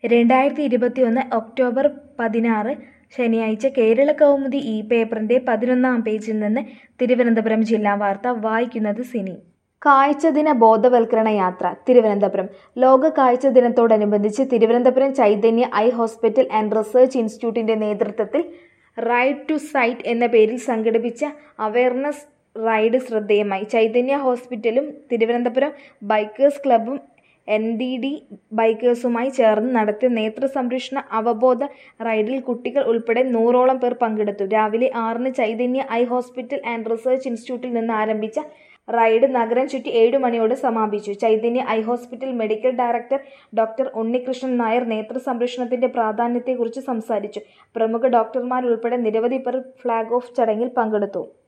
രണ്ടായിരത്തി ഇരുപത്തിയൊന്ന് ഒക്ടോബർ പതിനാറ് ശനിയാഴ്ച കേരള കൗമുദി ഈ പേപ്പറിന്റെ പതിനൊന്നാം പേജിൽ നിന്ന് തിരുവനന്തപുരം ജില്ലാ വാർത്ത വായിക്കുന്നത് സിനി കാഴ്ച ദിന ബോധവൽക്കരണ യാത്ര തിരുവനന്തപുരം ലോക കാഴ്ച ദിനത്തോടനുബന്ധിച്ച് Thiruvananthapuram Chaitanya eye hospital and research ഇൻസ്റ്റിറ്റ്യൂട്ടിന്റെ നേതൃത്വത്തിൽ റൈഡ് ടു സൈറ്റ് എന്ന പേരിൽ സംഘടിപ്പിച്ച അവയർനെസ് റൈഡ് ശ്രദ്ധേയമായി ചൈതന്യ ഹോസ്പിറ്റലും തിരുവനന്തപുരം ബൈക്കേഴ്സ് ക്ലബ്ബും എൻ ഡി ഡി ബൈക്കേഴ്സുമായി ചേർന്ന് നടത്തിയ നേത്ര സംരക്ഷണ അവബോധ റൈഡിൽ കുട്ടികൾ ഉൾപ്പെടെ നൂറോളം പേർ പങ്കെടുത്തു രാവിലെ ആറിന് Chaitanya eye hospital and research ഇൻസ്റ്റിറ്റ്യൂട്ടിൽ നിന്ന് ആരംഭിച്ച റൈഡ് നഗരം ചുറ്റി ഏഴു മണിയോടെ സമാപിച്ചു Chaitanya eye hospital medical director doctor Unnikrishnan Nair നേത്ര സംരക്ഷണത്തിന്റെ പ്രാധാന്യത്തെക്കുറിച്ച് സംസാരിച്ചു പ്രമുഖ ഡോക്ടർമാരുൾപ്പെടെ നിരവധി പേർ ഫ്ളാഗ് ഓഫ് ചടങ്ങിൽ പങ്കെടുത്തു